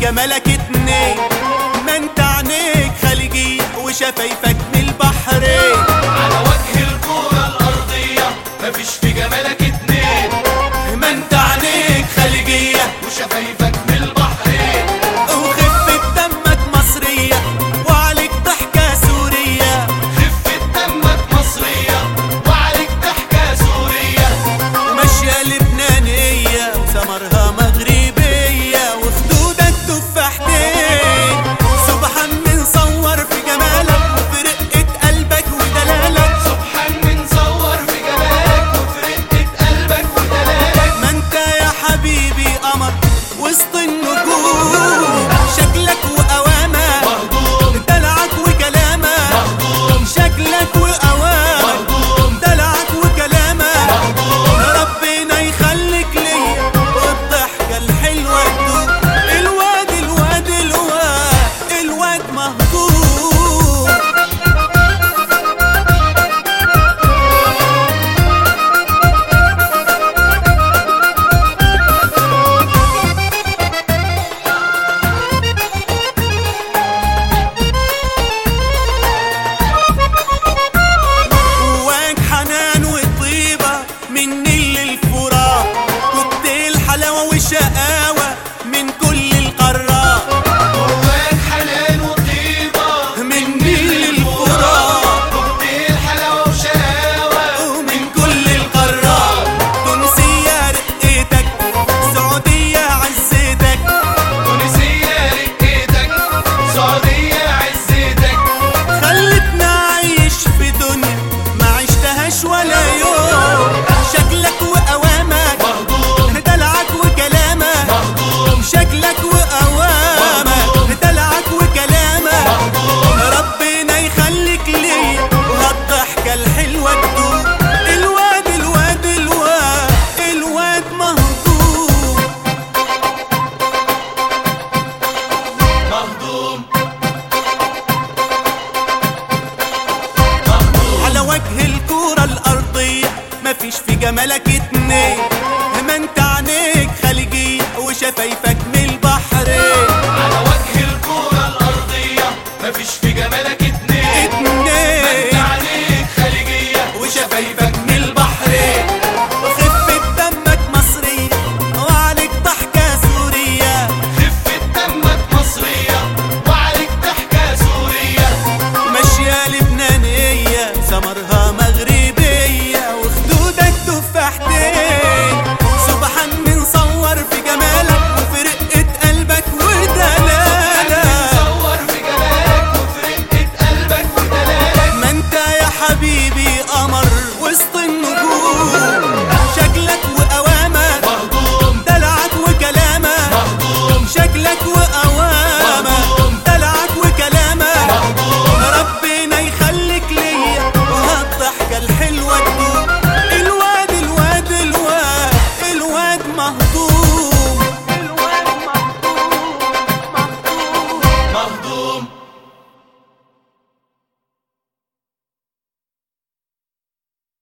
جمالك اتنين ما انت عينيك خليجية وشفايفك من البحرين على وجه الكرة الأرضية مفيش في جمالك اتنين ما انت عينيك خليجية وشفايفك من البحرين وخفة دمك مصرية وعليك ضحكة سورية خفة دمك مصرية وعليك ضحكة سورية ماشية لبنانية وسمرها مغربية وخدودك تفاحتين سبحان من صور في جمالك وفي رقة قلبك ودلالك سبحان من صور في جمالك وفي رقة قلبك ودلالك ما انت يا حبيبي قمر وسط النجوم شكلك وقوامك مهضوم دلعك وكلامك مهضوم شكلك وقوامك مهضوم دلعك وكلامك مهضوم ربنا يخليك ليا والضحكة الحلوة تدوم الواد الواد الواد الواد مهضوم جواك حنان وطيبة من نيل الفرات كنت الحلاوة والشقاوة من كل القارات جواك حنان وطيبة من نيل الفرات كوكتيل حلاوة وشقاوة ومن كل القارات تونسية رقتك سعودية عزتك تونسية رقتك سعودية عزتك خلتنا عايش في دنيا ما عشتهاش ولا يوم شكلك وقوامك مهضوم دلعك وكلامك مهضوم شكلك وقوامك دلعك وكلامك ربنا يخليك ليا وهالضحكة الحلوة تدوم الواد الواد الواد الواد مهضوم مهضوم على وجه الكرة الأرضية مفيش في جمالك اتنين ما انت عينيك خليجية وشفايفك من البحرين على وجه الكرة الأرضية مفيش في جمالك اتنين اتنين انت عليك خليجية وشفايفك من البحرين وخفة دمك مصرية وعليك ضحكة سورية خفة دمك مصرية وعليك ضحكة سورية ماشية لبنانية سمرها مغربية وخدودك تفاحتين سبحان من صور في جمالك وفي رقة قلبك ودلالك صور في جمالك وفي رقة قلبك ودلالك ما انت يا حبيبي قمر وسط النجوم شكلك وقوامك مهضوم دلعك وكلامك مهضوم شكلك وقوامك مهضوم. دلعك وكلامك مهضوم ربنا يخليك ليا وهالضحكة الحلوة تدوم الواد الواد الواد الواد مهضوم